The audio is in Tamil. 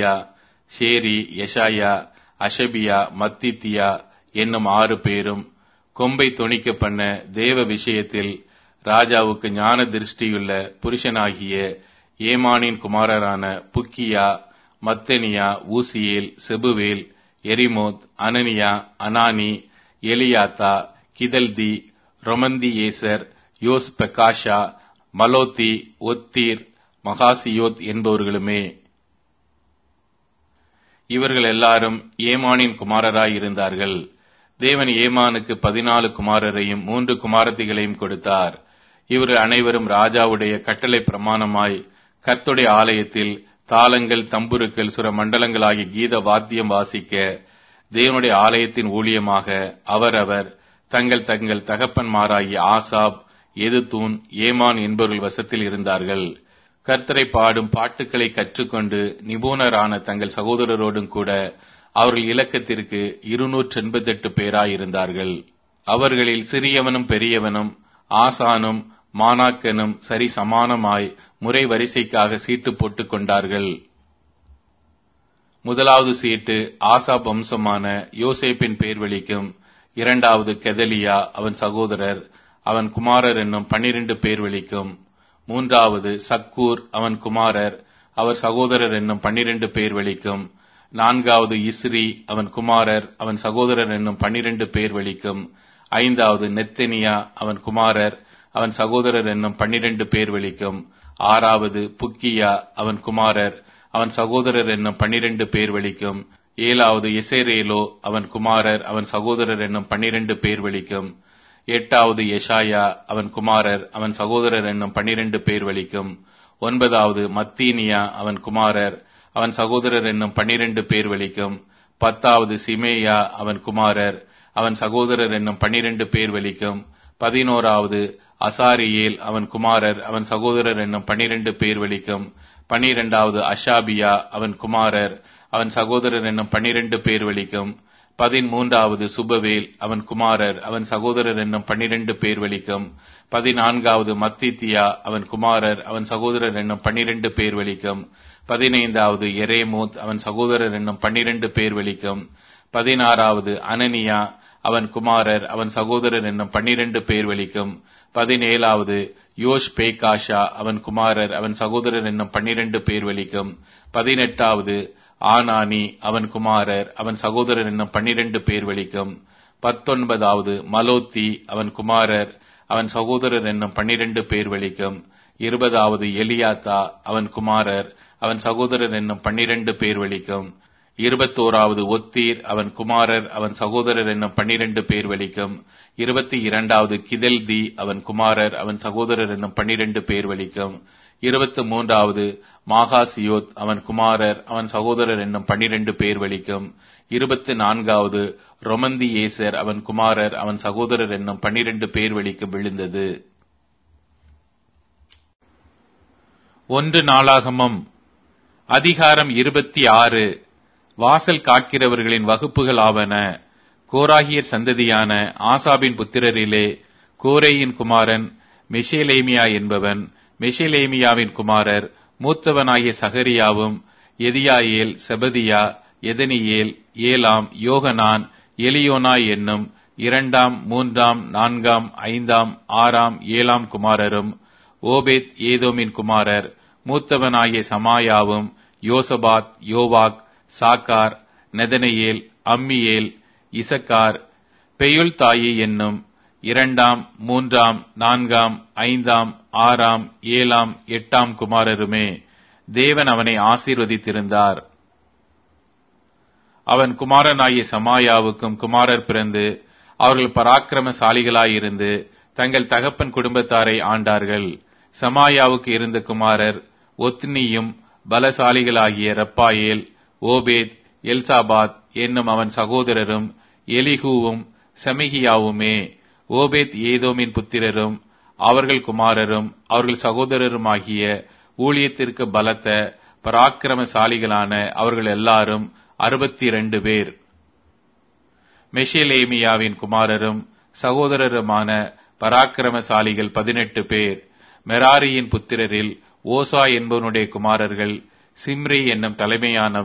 அசரியா ஷேரி யஷாயா அஷபியா மத்தித்தியா என்னும் ஆறு பேரும் கொம்பை தொணிக்க பண்ண தேவ விஷயத்தில் ராஜாவுக்கு ஞான திருஷ்டியுள்ள புருஷனாகிய ஏமானின் குமாரரான புக்கியா மத்தனியா ஊசியேல் செபுவேல் எரிமோத் அனனியா அனானி எலியாத்தா கிதல்தி ரொமந்தி ஏசர் யோஸ் பெக்காஷா மலோத்தி ஒத்தீர் மகாசியோத் என்பவர்களுமே இவர்கள் எல்லாரும் ஏமானின் குமாரராய் இருந்தார்கள் தேவன் ஏமானுக்கு பதினாலு குமாரரையும் மூன்று குமாரத்திகளையும் கொடுத்தார் இவர்கள் அனைவரும் ராஜாவுடைய கட்டளை பிரமாணமாய் கர்த்துடைய ஆலயத்தில் தாளங்கள் தம்புருக்கள் சுர மண்டலங்களாகிய கீத வாத்தியம் வாசிக்க தேவனுடைய ஆலயத்தின் ஊழியமாக அவரவர் தங்கள் தங்கள் தகப்பன்மாராகிய ஆசாப் எதுதூன் ஏமான் என்பவர்கள் வசத்தில் இருந்தார்கள் கர்த்தரை பாடும் பாட்டுக்களை கற்றுக்கொண்டு நிபுணரான தங்கள் சகோதரரோடும் கூட அவர்கள் இலக்கத்திற்கு இருநூற்றி எண்பத்தெட்டு பேராயிருந்தார்கள் அவர்களில் சிறியவனும் பெரியவனும் ஆசானும் மானாக்கனும் சரி சமானமாய் முறை வரிசைக்காக சீட்டு போட்டுக் கொண்டார்கள் முதலாவது சீட்டு ஆசா வம்சமான யோசேப்பின் பேர் வெளிக்கும் இரண்டாவது கெதலியா அவன் சகோதரர் அவன் குமாரர் என்னும் பன்னிரண்டு பேர் வெளிக்கும் மூன்றாவது சக்கூர் அவன் குமாரர் அவர் சகோதரர் என்னும் பன்னிரண்டு பேர் வெளிக்கும் நான்காவது இஸ்ரி அவன் குமாரர் அவன் சகோதரர் என்னும் பன்னிரண்டு பேர் வெளிக்கும் ஐந்தாவது நெத்தனியா அவன் குமாரர் அவன் சகோதரர் என்னும் பன்னிரண்டு பேர் வெளிக்கும் ஆறாவது புக்கியா அவன் குமாரர் அவன் சகோதரர் என்னும் பன்னிரண்டு பேர் வெளிக்கும் ஏழாவது எசேரேலோ அவன் குமாரர் அவன் சகோதரர் என்னும் பன்னிரண்டு பேர் வெளிக்கும் எட்டாவது யெஷாயா அவன் குமாரர் அவன் சகோதரர் என்னும் பன்னிரண்டு பேர் வெளிக்கும் ஒன்பதாவது மத்தீனியா அவன் குமாரர் அவன் சகோதரர் என்னும் பன்னிரண்டு பேர் வெளிக்கும் பத்தாவது சிமேயா அவன் குமாரர் அவன் சகோதரர் என்னும் பன்னிரண்டு பேர் வெளிக்கும் பதினோராவது அசாரியேல் அவன் குமாரர் அவன் சகோதரர் என்னும் பன்னிரண்டு பேர் வெளிக்கும் பன்னிரெண்டாவது அஷாபியா அவன் குமாரர் அவன் சகோதரர் என்னும் பன்னிரண்டு பேர் வெளிக்கும் பதிமூன்றாவது சுபவேல் அவன் குமாரர் அவன் சகோதரர் என்னும் பன்னிரண்டு பேர் வெளிக்கும் பதினான்காவது மத்தித்தியா அவன் குமாரர் அவன் சகோதரர் என்னும் பன்னிரண்டு பேர் வெளிக்கும் பதினைந்தாவது எரேமூத் அவன் சகோதரர் என்னும் பன்னிரண்டு பேர் வெளிக்கும் பதினாறாவது அனனியா அவன் குமாரர் அவன் சகோதரர் என்னும் பன்னிரண்டு பேர் வெளிக்கும் பதினேழாவது யோஷ் பேகாஷா அவன் குமாரர் அவன் சகோதரர் என்னும் பன்னிரண்டு பேர் வெளிக்கும் பதினெட்டாவது ஆனானி அவன் குமாரர் அவன் சகோதரர் என்னும் பன்னிரண்டு பேர் வெளிக்கும் பத்தொன்பதாவது மலோத்தி அவன் குமாரர் அவன் சகோதரர் என்னும் பன்னிரண்டு பேர் வெளிக்கும் இருபதாவது எலியாத்தா அவன் குமாரர் அவன் சகோதரர் என்னும் பன்னிரண்டு பேர் வெளிக்கும் இருபத்தோராவது ஒத்தீர் அவன் குமாரர் அவன் சகோதரர் என்னும் பன்னிரண்டு பேர் வெளிக்கும் இருபத்தி இரண்டாவது கிதல்தி அவன் குமாரர் அவன் சகோதரர் என்னும் பன்னிரண்டு பேர் வெளிக்கும் இருபத்தி மூன்றாவது மாகாசியோத் அவன் குமாரர் அவன் சகோதரர் என்னும் பன்னிரண்டு பேர் வெளிக்கும் இருபத்தி நான்காவது ரொமந்தி ஏசர் அவன் குமாரர் அவன் சகோதரர் என்னும் பன்னிரண்டு பேர் வெளிக்கும் விழுந்தது ஒன்று நாளாகமம் அதிகாரம் இருபத்தி ஆறு வாசல் காக்கிறவர்களின் வகுப்புகள் ஆவன கோராகியர் சந்ததியான ஆசாபின் புத்திரரிலே கோரேயின் குமாரன் மெஷேலேமியா என்பவன் மெஷேலேமியாவின் குமாரர் மூத்தவனாகிய சகரியாவும் எதியாயேல் செபதியா எதனியேல் ஏலாம் யோகனான் எலியோனாய் என்னும் இரண்டாம் மூன்றாம் நான்காம் ஐந்தாம் ஆறாம் ஏழாம் குமாரரும் ஓபேத் ஏதோமின் குமாரர் மூத்தவனாகிய சமாயாவும் யோசபாத் யோவாக் சாக்கார் நெதனையேல் அம்மியேல் இசக்கார் பெயுள் தாயி என்னும் இரண்டாம் மூன்றாம் நான்காம் ஐந்தாம் ஆறாம் ஏழாம் எட்டாம் குமாரருமே தேவன் அவனை ஆசீர்வதித்திருந்தார் அவன் குமாரனாகிய சமாயாவுக்கும் குமாரர் பிறந்து அவர்கள் பராக்கிரமசாலிகளாயிருந்து தங்கள் தகப்பன் குடும்பத்தாரை ஆண்டார்கள் சமாயாவுக்கு இருந்த குமாரர் ஒத்னியும் பலசாலிகளாகிய ரப்பாயேல் ஓபேத் எல்சாபாத் என்னும் அவன் சகோதரரும் எலிகூவும் செமிகியாவுமே ஓபேத் ஏதோமின் புத்திரரும் அவர்கள் குமாரரும் அவர்கள் சகோதரருமாகிய ஊழியத்திற்கு பலத்த பராக்கிரமசாலிகளான அவர்கள் எல்லாரும் அறுபத்தி இரண்டு பேர் மெஷிலேமியாவின் குமாரரும் சகோதரருமான பராக்கிரமசாலிகள் பதினெட்டு பேர் மெராரியின் புத்திரரில் ஓசா என்பவனுடைய குமாரர்கள் சிம்ரி என்னும் தலைமையானவன்